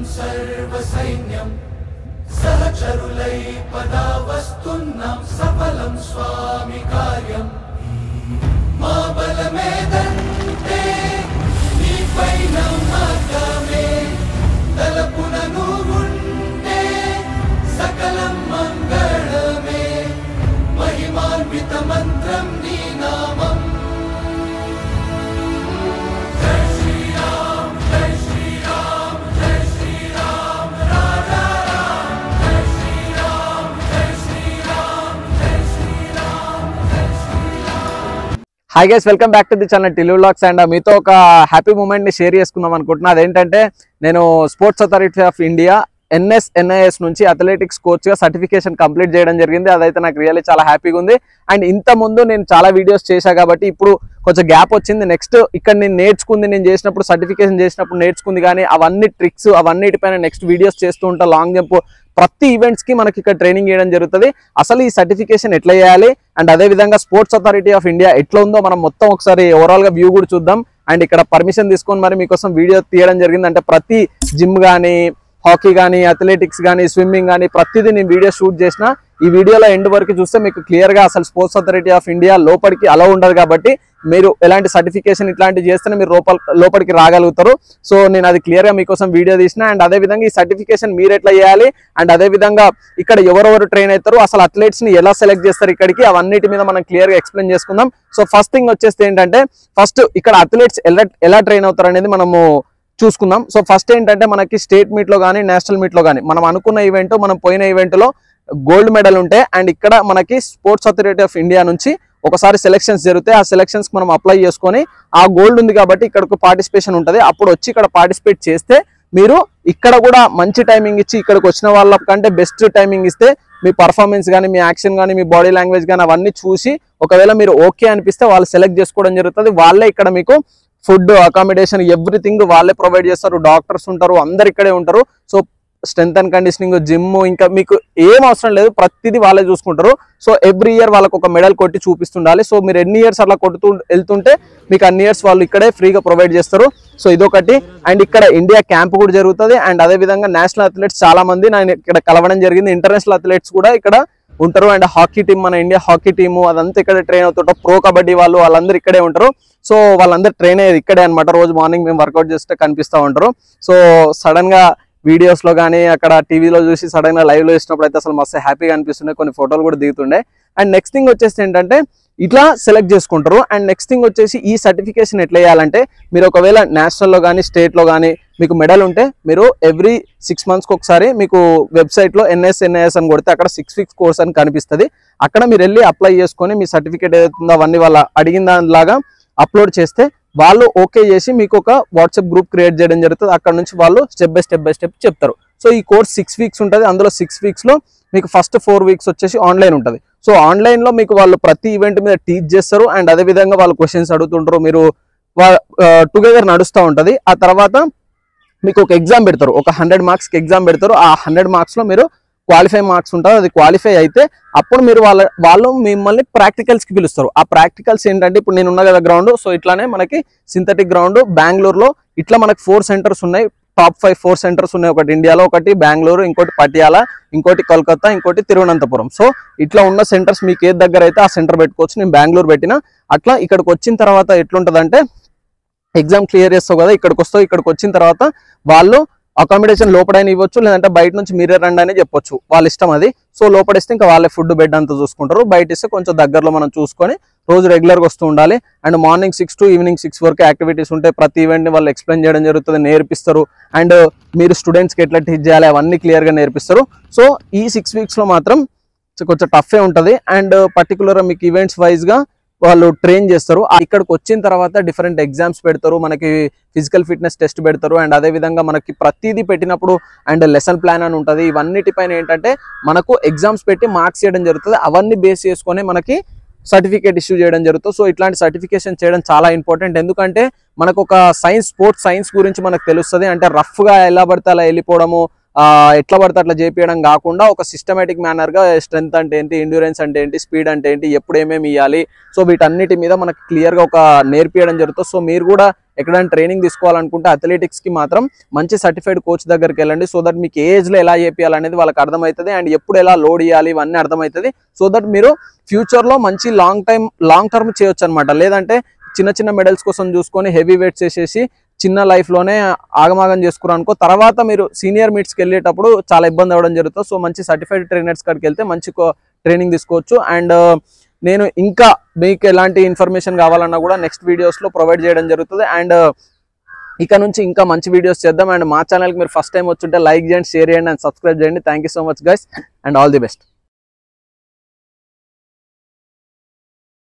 సర్వసైన్యం సహచరులై పదా వస్తున్నాం సఫలం స్వామి కార్యం మా బలమేదంటే నీపై నమ్మకమే తలపున నువ్వుంటే సకలం మంగళమే మహిమాన్విత మంత్రం నీ నామం జై శ్రీరామ్ జై శ్రీరామ్ జై శ్రీరామ్ రాజా రామ్ జై శ్రీరామ్ జై శ్రీరామ్ జై శ్రీరామ్ జై Shriram hi guys welcome back to the channel Tillu vlogs and మీతో ఒక హ్యాపీ మూమెంట్ ని షేర్ చేసుకుందాం అనుకుంటున్నా అదేంటంటే నేను sports authority of India NS NIS నుంచి అథ్లెటిక్స్ కోచ్ గా సర్టిఫికేషన్ కంప్లీట్ చేయడం జరిగింది అదైతే నాకు రియల్లీ చాలా హ్యాపీగా ఉంది అండ్ ఇంత ముందు నేను చాలా వీడియోస్ చేశా కాబట్టి ఇప్పుడు కొంచెం గ్యాప్ వచ్చింది నెక్స్ట్ ఇక్కడ నేను నేర్చుకుంది నేను చేసినప్పుడు సర్టిఫికేషన్ చేసినప్పుడు నేర్చుకుంది కానీ అవన్నీ ట్రిక్స్ అవన్నిటిపైన నెక్స్ట్ వీడియోస్ చేస్తూ ఉంటా లాంగ్ జంప్ ప్రతి ఈవెంట్స్ కి మనకి ఇక్కడ ట్రైనింగ్ చేయడం జరుగుతుంది అసలు ఈ సర్టిఫికేషన్ ఎట్లా చేయాలి అండ్ అదే విధంగా స్పోర్ట్స్ అథారిటీ ఆఫ్ ఇండియా ఎట్లా ఉందో మనం మొత్తం ఒకసారి ఓవరాల్ గా వ్యూ కూడా చూద్దాం అండ్ ఇక్కడ పర్మిషన్ తీసుకొని మరి మీకోసం వీడియో తీయడం జరిగింది అంటే ప్రతి జిమ్ కానీ హాకీ కానీ అథ్లెటిక్స్ కానీ స్విమ్మింగ్ కానీ ప్రతిదీ నేను వీడియో షూట్ చేసిన ఈ వీడియోలో ఎండ్ వరకు చూస్తే మీకు క్లియర్ గా అసలు స్పోర్ట్స్ అథారిటీ ఆఫ్ ఇండియా లోపలికి అలా ఉండదు కాబట్టి మీరు ఎలాంటి సర్టిఫికేషన్ ఇట్లాంటివి చేస్తేనే మీరు లోపల లోపలికి రాగలుగుతారు సో నేను అది క్లియర్ గా మీకోసం వీడియో తీసిన అండ్ అదే విధంగా ఈ సర్టిఫికేషన్ మీరు ఎట్లా చేయాలి అండ్ అదే విధంగా ఇక్కడ ఎవరెవరు ట్రైన్ అవుతారు అసలు అథ్లెట్స్ ని ఎలా సెలెక్ట్ చేస్తారు ఇక్కడికి అవన్నిటి మీద మనం క్లియర్ గా ఎక్స్ప్లెయిన్ చేసుకుందాం సో ఫస్ట్ థింగ్ వచ్చేస్తే ఏంటంటే ఫస్ట్ ఇక్కడ అథ్లెట్స్ ఎలా ఎలా ట్రైన్ అవుతారు అనేది మనము చూసుకుందాం సో ఫస్ట్ ఏంటంటే మనకి స్టేట్ మీట్ లో కానీ నేషనల్ మీట్ లో కానీ మనం అనుకున్న ఈవెంట్ మనం పోయిన ఈవెంట్ లో గోల్డ్ మెడల్ ఉంటే అండ్ ఇక్కడ మనకి స్పోర్ట్స్ అథారిటీ ఆఫ్ ఇండియా నుంచి ఒకసారి సెలక్షన్స్ జరుగుతాయి ఆ సెలక్షన్స్ మనం అప్లై చేసుకొని ఆ గోల్డ్ ఉంది కాబట్టి ఇక్కడకు పార్టిసిపేషన్ ఉంటుంది అప్పుడు వచ్చి ఇక్కడ పార్టిసిపేట్ చేస్తే మీరు ఇక్కడ కూడా మంచి టైమింగ్ ఇచ్చి ఇక్కడికి వచ్చిన వాళ్ళ కంటే బెస్ట్ టైమింగ్ ఇస్తే మీ పర్ఫార్మెన్స్ కానీ మీ యాక్షన్ కానీ మీ బాడీ లాంగ్వేజ్ కానీ అవన్నీ చూసి ఒకవేళ మీరు ఓకే అనిపిస్తే వాళ్ళు సెలెక్ట్ చేసుకోవడం జరుగుతుంది వాళ్ళే ఇక్కడ మీకు ఫుడ్ అకామిడేషన్ ఎవ్రీథింగ్ వాళ్ళే ప్రొవైడ్ చేస్తారు డాక్టర్స్ ఉంటారు అందరు ఇక్కడే ఉంటారు so strength and conditioning gym ఇంకా మీకు ఏం అవసరం లేదు ప్రతిదీ వాళ్ళే చూసుకుంటారు సో ఎవ్రీ ఇయర్ వాళ్ళకి ఒక మెడల్ కొట్టి చూపిస్తుండాలి సో మీరు ఎన్ని ఇయర్స్ అట్లా కొడుతూ వెళ్తుంటే మీకు అన్ని ఇయర్స్ వాళ్ళు ఇక్కడే ఫ్రీగా ప్రొవైడ్ చేస్తారు సో ఇదొకటి అండ్ ఇక్కడ ఇండియా క్యాంప్ కూడా జరుగుతుంది అండ్ అదే విధంగా నేషనల్ అథ్లెట్స్ చాలా మంది నేను ఇక్కడ కలవడం జరిగింది ఇంటర్నేషనల్ అథ్లెట్స్ కూడా ఇక్కడ ఉంటారు అండ్ హాకీ టీం మన ఇండియా హాకీ టీము అదంతా ఇక్కడ ట్రైన్ అవుతుంటారు ప్రో కబడ్డీ వాళ్ళు వాళ్ళందరూ ఇక్కడే ఉంటారు సో వాళ్ళందరూ ట్రైన్ అయ్యేది ఇక్కడే అనమాట రోజు మార్నింగ్ మేము వర్కౌట్ చేస్తే కనిపిస్తూ ఉంటారు సో సడన్ గా వీడియోస్ లో కానీ అక్కడ టీవీలో చూసి సడన్ గా లైవ్ లో ఇచ్చినప్పుడు అయితే అసలు మస్తు హ్యాపీగా అనిపిస్తుండే కొన్ని ఫోటోలు కూడా దిగుతుండే అండ్ నెక్స్ట్ థింగ్ వచ్చేసి ఏంటంటే ఇట్లా సెలెక్ట్ చేసుకుంటారు అండ్ నెక్స్ట్ థింగ్ వచ్చేసి ఈ సర్టిఫికేషన్ ఎట్లా చేయాలంటే మీరు ఒకవేళ నేషనల్లో కానీ స్టేట్లో కానీ మీకు మెడల్ ఉంటే మీరు ఎవ్రీ సిక్స్ మంత్స్కి ఒకసారి మీకు వెబ్సైట్లో ఎన్ఎస్ ఎన్ఐఎస్ అని కొడితే అక్కడ సిక్స్ ఫిక్స్ కోర్స్ అని కనిపిస్తుంది అక్కడ మీరు వెళ్ళి అప్లై చేసుకొని మీ సర్టిఫికేట్ ఏదైతుందో అవన్నీ వాళ్ళ అడిగిన దానిలాగా అప్లోడ్ చేస్తే వాళ్ళు ఓకే చేసి మీకు ఒక వాట్సాప్ గ్రూప్ క్రియేట్ చేయడం జరుగుతుంది అక్కడ నుంచి వాళ్ళు step by step by step చెప్తారు సో ఈ కోర్స్ సిక్స్ వీక్స్ ఉంటుంది అందులో సిక్స్ వీక్స్లో మీకు ఫస్ట్ ఫోర్ వీక్స్ వచ్చేసి ఆన్లైన్ ఉంటుంది సో ఆన్లైన్ లో మీకు వాళ్ళు ప్రతి ఈవెంట్ మీద టీచ్ చేస్తారు అండ్ అదే విధంగా వాళ్ళు క్వశ్చన్స్ అడుగుతుంటారు మీరు టుగెదర్ నడుస్తూ ఉంటది ఆ తర్వాత మీకు ఒక ఎగ్జామ్ పెడతారు ఒక హండ్రెడ్ మార్క్స్కి ఎగ్జామ్ పెడతారు ఆ హండ్రెడ్ మార్క్స్లో మీరు క్వాలిఫై మార్క్స్ ఉంటుంది అది క్వాలిఫై అయితే అప్పుడు మీరు వాళ్ళ వాళ్ళు మిమ్మల్ని ప్రాక్టికల్స్కి పిలుస్తారు ఆ ప్రాక్టికల్స్ ఏంటంటే ఇప్పుడు నేను ఉన్న కదా గ్రౌండ్ సో ఇట్లానే మనకి సింథటిక్ గ్రౌండ్ బెంగళూరులో ఇట్లా మనకి ఫోర్ సెంటర్స్ ఉన్నాయి టాప్ ఫైవ్ ఫోర్ సెంటర్స్ ఉన్నాయి ఒకటి ఇండియాలో ఒకటి బెంగళూరు ఇంకోటి పటియాల ఇంకోటి కోల్కతా ఇంకోటి తిరువనంతపురం సో ఇట్లా ఉన్న సెంటర్స్ మీకు ఏది దగ్గర అయితే ఆ సెంటర్ పెట్టుకోవచ్చు నేను బెంగళూరు పెట్టిన అట్లా ఇక్కడికి వచ్చిన తర్వాత ఎట్లుంటదంటే ఎగ్జామ్ క్లియర్ చేస్తావు కదా ఇక్కడికి వస్తావు ఇక్కడికి వచ్చిన తర్వాత వాళ్ళు అకామిడేషన్ లోపడైనా ఇవ్వచ్చు లేదంటే బయట నుంచి మీరే రండి అని చెప్పొచ్చు వాళ్ళ ఇష్టం అది సో లోపడిస్తే ఇంకా వాళ్ళే ఫుడ్ బెడ్ అంతా చూసుకుంటారు బయట ఇస్తే కొంచెం దగ్గరలో మనం చూసుకొని రోజు రెగ్యులర్గా వస్తూ ఉండాలి and morning six to evening six వరకు యాక్టివిటీస్ ఉంటాయి ప్రతి ఈవెంట్ని వాళ్ళు ఎక్స్ప్లెయిన్ చేయడం జరుగుతుంది నేర్పిస్తారు అండ్ మీరు స్టూడెంట్స్కి ఎట్లా టీచ్ చేయాలి అవన్నీ క్లియర్గా నేర్పిస్తారు సో ఈ సిక్స్ వీక్స్లో మాత్రం కొంచెం టఫే ఉంటుంది అండ్ పర్టికులర్గా మీకు ఈవెంట్స్ వైజ్గా వాళ్ళు ట్రైన్ చేస్తారు ఆ ఇక్కడికి వచ్చిన తర్వాత డిఫరెంట్ ఎగ్జామ్స్ పెడతారు మనకి ఫిజికల్ ఫిట్నెస్ టెస్ట్ పెడతారు అండ్ అదే విధంగా మనకి ప్రతిదీ పెట్టినప్పుడు అండ్ లెసన్ ప్లాన్ అని ఉంటుంది ఇవన్నిటిపైన ఏంటంటే మనకు ఎగ్జామ్స్ పెట్టి మార్క్స్ చేయడం జరుగుతుంది అవన్నీ బేస్ చేసుకొని మనకి సర్టిఫికేట్ ఇష్యూ చేయడం జరుగుతుంది సో ఇట్లాంటి సర్టిఫికేషన్ చేయడం చాలా ఇంపార్టెంట్ ఎందుకంటే మనకు ఒక సైన్స్ స్పోర్ట్స్ సైన్స్ గురించి మనకు తెలుస్తుంది అంటే రఫ్గా ఎలా పడితే అలా వెళ్ళిపోవడము ఆ, ఎట్లా పడితే అట్లా చేపించడం కాకుండా ఒక సిస్టమేటిక్ మేనర్గా స్ట్రెంత్ అంటే ఏంటి ఎండ్యూరెన్స్ అంటే ఏంటి స్పీడ్ అంటే ఏంటి ఎప్పుడు ఏమేమి ఇవ్వాలి సో వీటన్నిటి మీద మనకి క్లియర్గా ఒక నేర్పించడం జరుగుతుంది సో మీరు కూడా ఎక్కడైనా ట్రైనింగ్ తీసుకోవాలనుకుంటే athletics కి మాత్రం మంచి సర్టిఫైడ్ కోచ్ దగ్గరికి వెళ్ళండి సో దట్ మీకు ఏజ్లో ఎలా చేయాలనేది వాళ్ళకి అర్థమవుతుంది అండ్ ఎప్పుడు ఎలా లోడ్ చేయాలి ఇవన్నీ అర్థమవుతుంది సో దట్ మీరు ఫ్యూచర్లో మంచి లాంగ్ టైం లాంగ్ టర్మ్ చేయొచ్చు అనమాట లేదంటే చిన్న చిన్న మెడల్స్ కోసం చూసుకొని హెవీ వెయిట్స్ చేసేసి చిన్న లైఫ్లోనే ఆగమాగం చేసుకున్నారు అనుకో తర్వాత మీరు సీనియర్ మీట్స్కి వెళ్ళేటప్పుడు చాలా ఇబ్బంది అవ్వడం జరుగుతుంది సో మంచి సర్టిఫైడ్ ట్రైనర్స్ కాడికి వెళ్తే మంచి ట్రైనింగ్ తీసుకోవచ్చు అండ్ నేను ఇంకా మీకు ఎలాంటి ఇన్ఫర్మేషన్ కావాలన్నా కూడా నెక్స్ట్ వీడియోస్లో ప్రొవైడ్ చేయడం జరుగుతుంది అండ్ ఇక నుంచి ఇంకా మంచి వీడియోస్ చేద్దాం అండ్ మా ఛానల్కి మీరు ఫస్ట్ టైం వచ్చుంటే లైక్ చేయండి షేర్ చేయండి అండ్ సబ్స్క్రైబ్ చేయండి thank you so much guys and all the best